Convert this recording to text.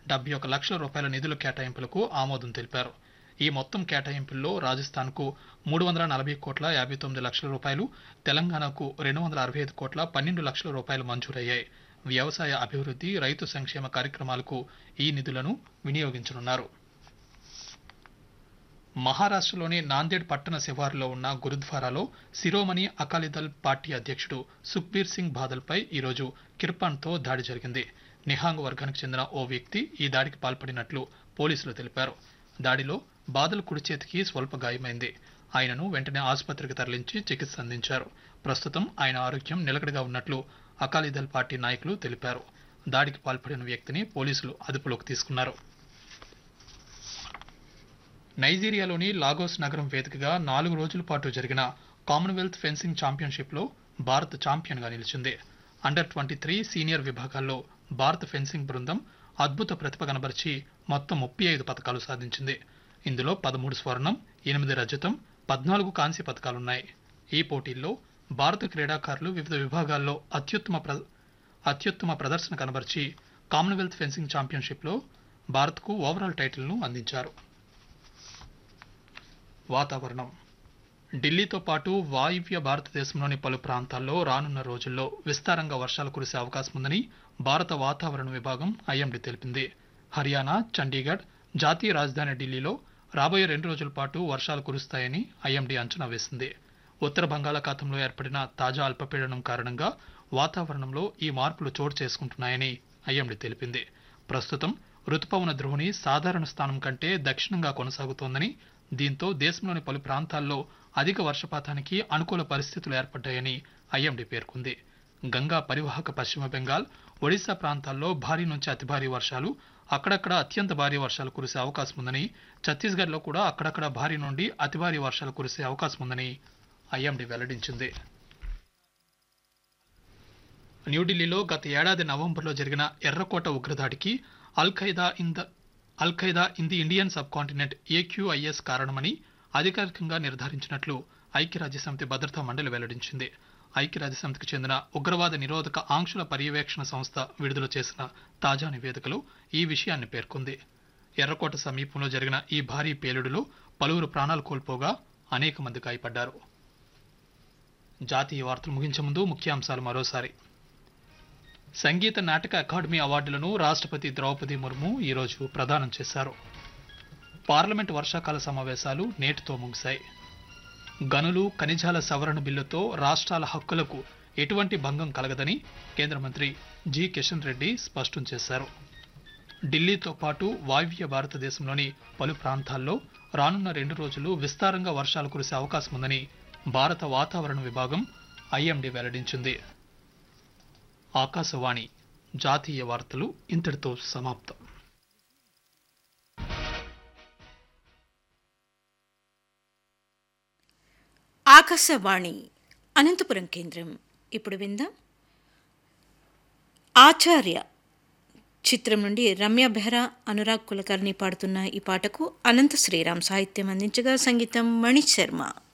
డెబ్బై ఒక లక్షల రూపాయల నిధుల కేటాయింపులకు ఆమోదం తెలిపారు ఈ మొత్తం కేటాయింపుల్లో రాజస్థాన్కు మూడు వందల నలభై కోట్ల యాభై తొమ్మిది లక్షల రూపాయలు తెలంగాణకు రెండు వందల అరవై ఐదు కోట్ల పన్నెండు లక్షల రూపాయలు మంజూరయ్యాయి వ్యవసాయ అభివృద్ధి రైతు సంక్షేమ కార్యక్రమాలకు ఈ నిధులను వినియోగించనున్నారు మహారాష్ట్రలోని నాందేడ్ పట్టణ శివారులో ఉన్న గురుద్వారాలో శిరోమణి అకాలీదళ్ పార్టీ అధ్యక్షుడు సుఖ్బీర్ సింగ్ బాదల్పై ఈరోజు కిర్పాన్తో దాడి జరిగింది నిహాంగ్ వర్గానికి చెందిన ఓ వ్యక్తి ఈ దాడికి పాల్పడినట్లు పోలీసులు తెలిపారు దాడిలో బాదల్ కుడి చేతికి స్వల్ప గాయమైంది ఆయనను వెంటనే ఆసుపత్రికి తరలించి చికిత్స అందించారు ప్రస్తుతం ఆయన ఆరోగ్యం నిలకడగా ఉన్నట్లు అకాలీదళ్ పార్టీ నాయకులు తెలిపారు దాడికి పాల్పడిన వ్యక్తిని పోలీసులు అదుపులోకి తీసుకున్నారు నైజీరియాలోని లాగోస్ నగరం వేదికగా నాలుగు రోజుల పాటు జరిగిన కామన్వెల్త్ ఫెన్సింగ్ ఛాంపియన్షిప్లో భారత్ ఛాంపియన్గా నిలిచింది అండర్ ట్వంటీ త్రీ సీనియర్ విభాగాల్లో భారత ఫెన్సింగ్ బృందం అద్భుత ప్రతిభ కనబరిచి మొత్తం ముప్పై ఐదు పథకాలు సాధించింది ఇందులో పదమూడు స్వర్ణం ఎనిమిది రజతం పద్నాలుగు కాంస్య పథకాలున్నాయి ఈ పోటీల్లో భారత క్రీడాకారులు వివిధ విభాగాల్లో అత్యుత్తమ ప్ర అత్యుత్తమ ప్రదర్శన కనబరిచి కామన్వెల్త్ ఫెన్సింగ్ ఛాంపియన్షిప్లో భారత్కు ఓవరాల్ టైటిల్ను అందించారు వాతావరణం ఢిల్లీతో పాటు వాయువ్య భారతదేశంలోని పలు ప్రాంతాల్లో రానున్న రోజుల్లో విస్తారంగా వర్షాలు కురిసే అవకాశం ఉందని భారత వాతావరణ విభాగం ఐఎండీ తెలిపింది హర్యానా చండీగఢ్ జాతీయ రాజధాని ఢిల్లీలో రాబోయే రెండు రోజుల పాటు వర్షాలు కురుస్తాయని ఐఎండీ అంచనా వేసింది ఉత్తర బంగాళాఖాతంలో ఏర్పడిన తాజా అల్పపీడనం కారణంగా వాతావరణంలో ఈ మార్పులు చోటు చేసుకుంటున్నాయని ఐఎండీ తెలిపింది ప్రస్తుతం రుతుపవన ద్రోణి సాధారణ స్థానం కంటే దక్షిణంగా కొనసాగుతోందని దీంతో దేశంలోని పలు ప్రాంతాల్లో అధిక వర్షపాతానికి అనుకూల పరిస్థితులు ఏర్పడ్డాయని ఐఎండీ పేర్కొంది గంగా పరివాహక పశ్చిమ బెంగాల్ ఒడిశా ప్రాంతాల్లో భారీ నుంచి అతి భారీ వర్షాలు అక్కడక్కడ అత్యంత భారీ వర్షాలు కురిసే అవకాశం ఉందని ఛత్తీస్గఢ్లో కూడా అక్కడక్కడ భారీ నుండి అతి భారీ వర్షాలు కురిసే అవకాశం ఉందని ఐఎండీ వెల్లడించింది న్యూఢిల్లీలో గత ఏడాది నవంబర్లో జరిగిన ఎర్రకోట ఉగ్రదాడికి Al Qaeda in the Al Qaeda in the Indian subcontinent AQIS కారణమని అధికారికంగా నిర్ధారించినట్లు ఐక్యరాజ్యసమితి భద్రతా మండలి వెల్లడించింది ఐక్యరాజ్యసమితికి చెందిన ఉగ్రవాద నిరోధక ఆంక్షల పర్యవేక్షణ సంస్థ విడుదల చేసిన తాజా నివేదికలో ఈ విషయాన్ని పేర్కొంది ఎర్రకోట సమీపంలో జరిగిన ఈ భారీ పేలుడులో పలువురు ప్రాణాలు కోల్పోగా అనేక మంది గాయపడ్డారు జాతీయ వార్తలు ముగించే ముందు ముఖ్యాంశాలు మరోసారి సంగీత నాటక అకాడమీ అవార్డులను రాష్ట్రపతి ద్రౌపది ముర్ము ఈరోజు ప్రదానం చేశారు పార్లమెంట్ వర్షాకాల సమావేశాలు నేటితో ముగిశాయి గనులు ఖనిజాల సవరణ బిల్లుతో రాష్ట్రాల హక్కులకు ఎటువంటి భంగం కలగదని కేంద్ర మంత్రి జి కిషన్ రెడ్డి స్పష్టం చేశారు ఢిల్లీతో పాటు వాయువ్య భారతదేశంలోని పలు ప్రాంతాల్లో రానున్న రెండు రోజులు విస్తారంగా వర్షాలు కురిసే అవకాశం ఉందని భారత వాతావరణ విభాగం ఐఎండీ వెల్లడించింది ఆకాశవాణి జాతీయ వార్తలు ఇంతటితో సమాప్తం ఆకాశవాణి అనంతపురం కేంద్రం ఇప్పుడు విందాం ఆచార్య చిత్రం నుండి రమ్య బెహ్రా అనురాగ్ కులకర్ణి పాడుతున్న ఈ పాటకు అనంత శ్రీరామ్ సాహిత్యం అందించగా సంగీతం మణి శర్మ